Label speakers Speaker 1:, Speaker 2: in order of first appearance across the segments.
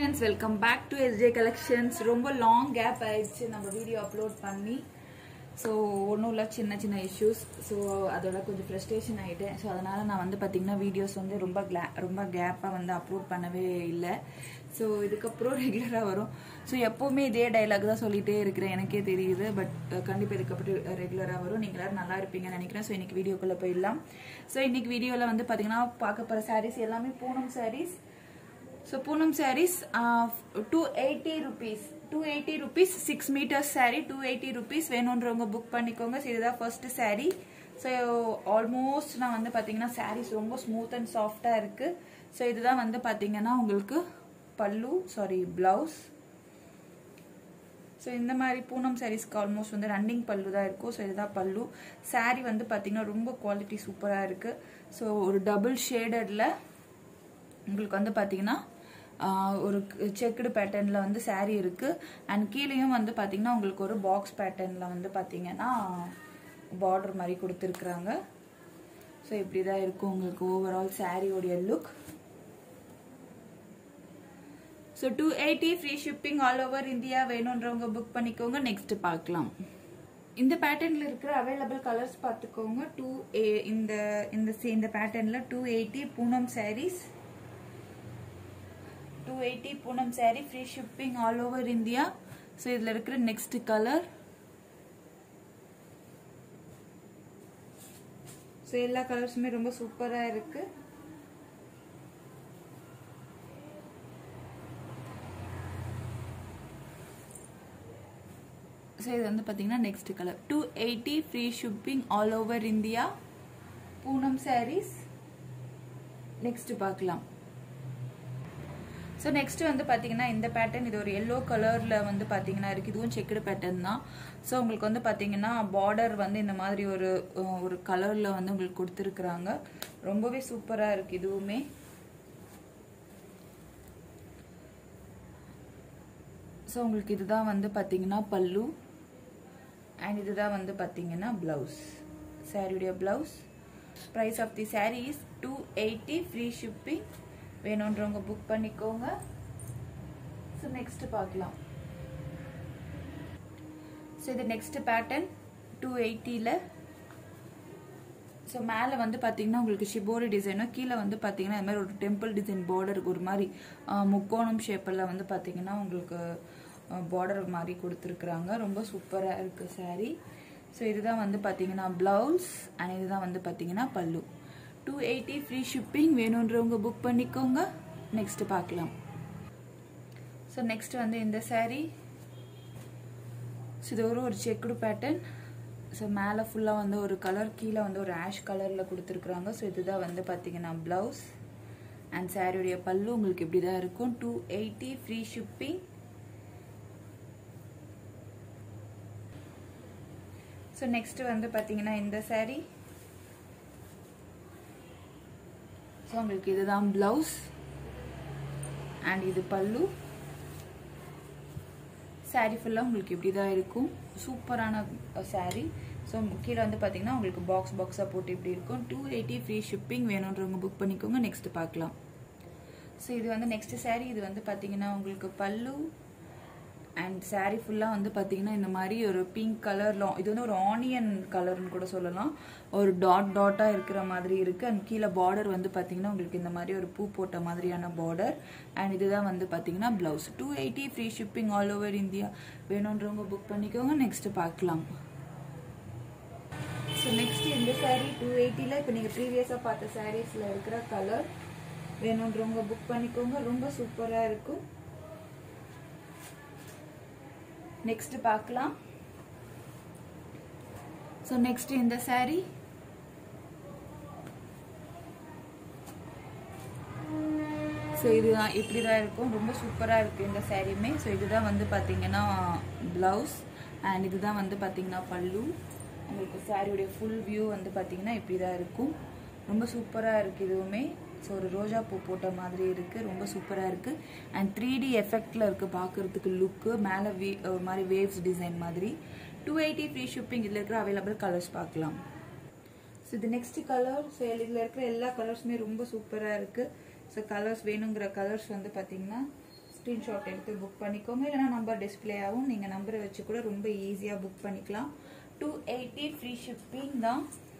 Speaker 1: friends welcome back to SJ collections ரொம்ப long gap ஆயிடுச்சு நம்ம வீடியோ அப்லோட் பண்ணி ஸோ ஒன்றும் இல்லை சின்ன சின்ன இஷ்யூஸ் ஸோ அதோட கொஞ்சம் ஃப்ரஸ்ட்ரேஷன் ஆகிட்டேன் ஸோ அதனால் நான் வந்து பார்த்தீங்கன்னா வீடியோஸ் வந்து ரொம்ப கிளா ரொம்ப கேப்பாக வந்து அப்லோட் பண்ணவே இல்லை ஸோ இதுக்கப்புறம் ரெகுலராக வரும் ஸோ எப்போவுமே இதே டைலாக் தான் சொல்லிகிட்டே இருக்கிறேன் எனக்கே தெரியுது பட் கண்டிப்பாக இதுக்கப்புறம் ரெகுலராக வரும் நீங்கள் எல்லாரும் நல்லா இருப்பீங்கன்னு நினைக்கிறேன் ஸோ இன்னைக்கு வீடியோக்குள்ளே போயிடலாம் ஸோ இன்னைக்கு வீடியோவில் வந்து பார்த்தீங்கன்னா பார்க்க போகிற சாரீஸ் எல்லாமே Poonam saris so Poonam saris two eighty rupees two eighty rupees six metres sari two eighty rupees வேணுன்றவங்க புக் பண்ணிக்கோங்க ஸோ இதுதான் ஃபர்ஸ்ட் சாரீ ஸோ ஆல்மோஸ்ட் நான் வந்து பார்த்தீங்கன்னா சாரீஸ் ரொம்ப ஸ்மூத் அண்ட் சாஃப்டாக இருக்குது ஸோ இதுதான் வந்து பார்த்தீங்கன்னா உங்களுக்கு பல்லு சாரி ப்ளவுஸ் ஸோ இந்த மாதிரி பூனம் சாரீஸ்க்கு ஆல்மோஸ்ட் வந்து ரன்னிங் பல்லு தான் இருக்கும் ஸோ இதுதான் பல்லு சாரீ வந்து பார்த்தீங்கன்னா ரொம்ப குவாலிட்டி சூப்பராக இருக்குது ஸோ ஒரு டபுள் ஷேடடில் உங்களுக்கு வந்து பார்த்தீங்கன்னா ஒரு செக்குடு பேட்டர்னில் வந்து சாரீ இருக்குது அண்ட் கீழேயும் வந்து பார்த்தீங்கன்னா உங்களுக்கு ஒரு பாக்ஸ் பேட்டர்னில் வந்து பார்த்தீங்கன்னா பார்டர் மாதிரி கொடுத்துருக்குறாங்க ஸோ இப்படி தான் இருக்கும் உங்களுக்கு ஓவரால் சாரியோடைய look so two eighty free shipping all over India வேணுன்றவங்க புக் பண்ணிக்கோங்க நெக்ஸ்ட் பார்க்கலாம் இந்த பேட்டர்னில் இருக்கிற அவைலபிள் கலர்ஸ் பார்த்துக்கோங்க டூ ஏ இந்த இந்த இந்த பேட்டர்னில் two eighty Poonam saris two eighty Poonam sari free shipping all over India so இதில் இருக்கிற நெக்ஸ்ட் கலர் ஸோ எல்லா கலர்ஸுமே ரொம்ப சூப்பராக இருக்கு ஸோ இது வந்து பார்த்தீங்கன்னா next colour two eighty free shipping all over India Poonam saris next பார்க்கலாம் ஸோ நெக்ஸ்ட் வந்து பார்த்தீங்கன்னா இந்த பேட்டர்ன் இது ஒரு எல்லோ கலரில் வந்து பார்த்தீங்கன்னா இருக்குது இதுவும் செக்குடு பேட்டர்ன் தான் ஸோ உங்களுக்கு வந்து பார்த்தீங்கன்னா பார்டர் வந்து இந்த மாதிரி ஒரு ஒரு கலரில் வந்து உங்களுக்கு கொடுத்துருக்குறாங்க ரொம்பவே சூப்பராக இருக்குது இதுவுமே ஸோ உங்களுக்கு இதுதான் வந்து பார்த்தீங்கன்னா பல்லு அண்ட் இதுதான் வந்து பார்த்தீங்கன்னா ப்ளவுஸ் சாரியுடைய blouse price of the sari is two eighty free shipping வேணுன்றவங்க புக் பண்ணிக்கோங்க ஸோ நெக்ஸ்ட் பார்க்கலாம் ஸோ இது நெக்ஸ்ட் பேட்டர்ன் டூ எயிட்டியில் ஸோ மேலே வந்து பார்த்தீங்கன்னா உங்களுக்கு ஷிபோரி டிசைனும் கீழே வந்து பார்த்தீங்கன்னா இது மாதிரி ஒரு டெம்பிள் டிசைன் பார்டர் ஒரு மாதிரி முக்கோணம் ஷேப்பில் வந்து பார்த்தீங்கன்னா உங்களுக்கு பார்டர் மாதிரி கொடுத்துருக்குறாங்க ரொம்ப சூப்பராக இருக்குது சாரீ ஸோ இதுதான் வந்து பார்த்தீங்கன்னா ப்ளவுஸ் அண்ட் இதுதான் வந்து பார்த்தீங்கன்னா பல்லு டூ எயிட்டி ஃப்ரீ ஷிப்பிங் வேணுன்றவங்க புக் பண்ணிக்கோங்க நெக்ஸ்ட் பார்க்கலாம் ஸோ நெக்ஸ்ட் வந்து இந்த சாரீ ஸோ இது ஒரு ஒரு செக்குடு பேட்டர்ன் ஸோ மேலே ஃபுல்லாக வந்து ஒரு கலர் கீழே வந்து ஒரு ஆஷ் கலரில் கொடுத்துருக்குறாங்க ஸோ இதுதான் வந்து பார்த்தீங்கன்னா ப்ளவுஸ் அண்ட் சாரியுடைய பல்லு உங்களுக்கு இப்படி தான் இருக்கும் two eighty free shipping so next வந்து பார்த்தீங்கன்னா இந்த சாரீ ஸோ உங்களுக்கு இதுதான் ப்ளவுஸ் அண்ட் இது பல்லு சாரீ ஃபுல்லாக உங்களுக்கு இப்படி தான் இருக்கும் சூப்பரான சாரீ ஸோ கீழே வந்து பார்த்தீங்கன்னா உங்களுக்கு பாக்ஸ் பாக்ஸாக போட்டு இப்படி இருக்கும் டூ எயிட்டி ஃப்ரீ ஷிப்பிங் வேணுன்றவங்க புக் பண்ணிக்கோங்க நெக்ஸ்ட் பார்க்கலாம் ஸோ இது வந்து நெக்ஸ்ட் சாரீ இது வந்து பார்த்தீங்கன்னா உங்களுக்கு பல்லு அண்ட் சாரீ ஃபுல்லாக வந்து பார்த்தீங்கன்னா இந்த மாதிரி ஒரு பிங்க் கலர்ல இது வந்து ஒரு ஆனியன் கலர்னு கூட சொல்லலாம் ஒரு டாட் டாட்டாக இருக்கிற மாதிரி இருக்குது அண்ட் கீழே பார்டர் வந்து பார்த்தீங்கன்னா உங்களுக்கு இந்த மாதிரி ஒரு பூ போட்ட மாதிரியான பார்டர் அண்ட் இதுதான் வந்து பார்த்தீங்கன்னா blouse two eighty free shipping all over India வேணுன்றவங்க புக் பண்ணிக்கோங்க நெக்ஸ்ட் பார்க்கலாம் ஸோ நெக்ஸ்ட் இந்த சாரீ டூ எயிட்டியில் இப்போ நீங்கள் ப்ரீவியஸாக பார்த்த சாரீஸில் இருக்கிற கலர் வேணுன்றவங்க புக் பண்ணிக்கோங்க ரொம்ப சூப்பராக இருக்கும் நெக்ஸ்ட் பார்க்கலாம் ஸோ நெக்ஸ்ட் இந்த சாரீ ஸோ இதுதான் இப்படி தான் இருக்கும் ரொம்ப சூப்பராக இருக்குது இந்த சாரியுமே ஸோ இதுதான் வந்து பார்த்தீங்கன்னா ப்ளவுஸ் அண்ட் இதுதான் வந்து பார்த்தீங்கன்னா பல்லு உங்களுக்கு சாரியுடைய ஃபுல் வியூ வந்து பார்த்தீங்கன்னா இப்படி தான் இருக்கும் ரொம்ப சூப்பராக இருக்குது இதுவுமே ஸோ ஒரு ரோஜா பூ போட்ட மாதிரி இருக்குது ரொம்ப சூப்பராக இருக்குது அண்ட் த்ரீ டி எஃபெக்டில் இருக்குது பார்க்குறதுக்கு லுக்கு மேலே வே ஒரு மாதிரி வேவ்ஸ் டிசைன் மாதிரி டூ எயிட்டி ஃப்ரீ ஷிப்பிங் இதில் இருக்கிற அவைலபிள் கலர்ஸ் பார்க்கலாம் ஸோ இது நெக்ஸ்ட் கலர் ஸோ இதில் இருக்கிற எல்லா கலர்ஸுமே ரொம்ப சூப்பராக இருக்குது ஸோ கலர்ஸ் வேணுங்கிற கலர்ஸ் வந்து பார்த்தீங்கன்னா ஸ்க்ரீன்ஷாட் எடுத்து புக் பண்ணிக்கோங்க இல்லைனா நம்பர் டிஸ்பிளே ஆகும் நீங்கள் நம்பரை வச்சு கூட ரொம்ப ஈஸியாக புக் பண்ணிக்கலாம் டூ எயிட்டி ஃப்ரீ ஷிப்பிங் தான்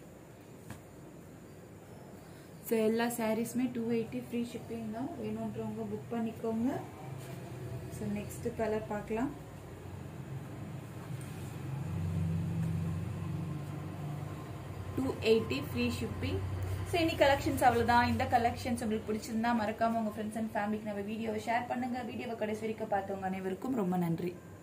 Speaker 1: ஸோ எல்லா சாரீஸுமே டூ எயிட்டி ஃப்ரீ ஷிப்பிங் தான் வேணுன்றவங்க புக் பண்ணிக்கோங்க ஸோ நெக்ஸ்ட் கலர் பார்க்கலாம் two eighty free shipping so இன்னி கலெக்ஷன்ஸ் அவ்வளோதான் இந்த கலெக்ஷன்ஸ் உங்களுக்கு பிடிச்சிருந்தா மறக்காம உங்கள் ஃப்ரெண்ட்ஸ் அண்ட் ஃபேமிலிக்கு நம்ம வீடியோவை ஷேர் பண்ணுங்க வீடியோவை கடைசி வரைக்கும் பார்த்தவங்க அனைவருக்கும் ரொம்ப நன்றி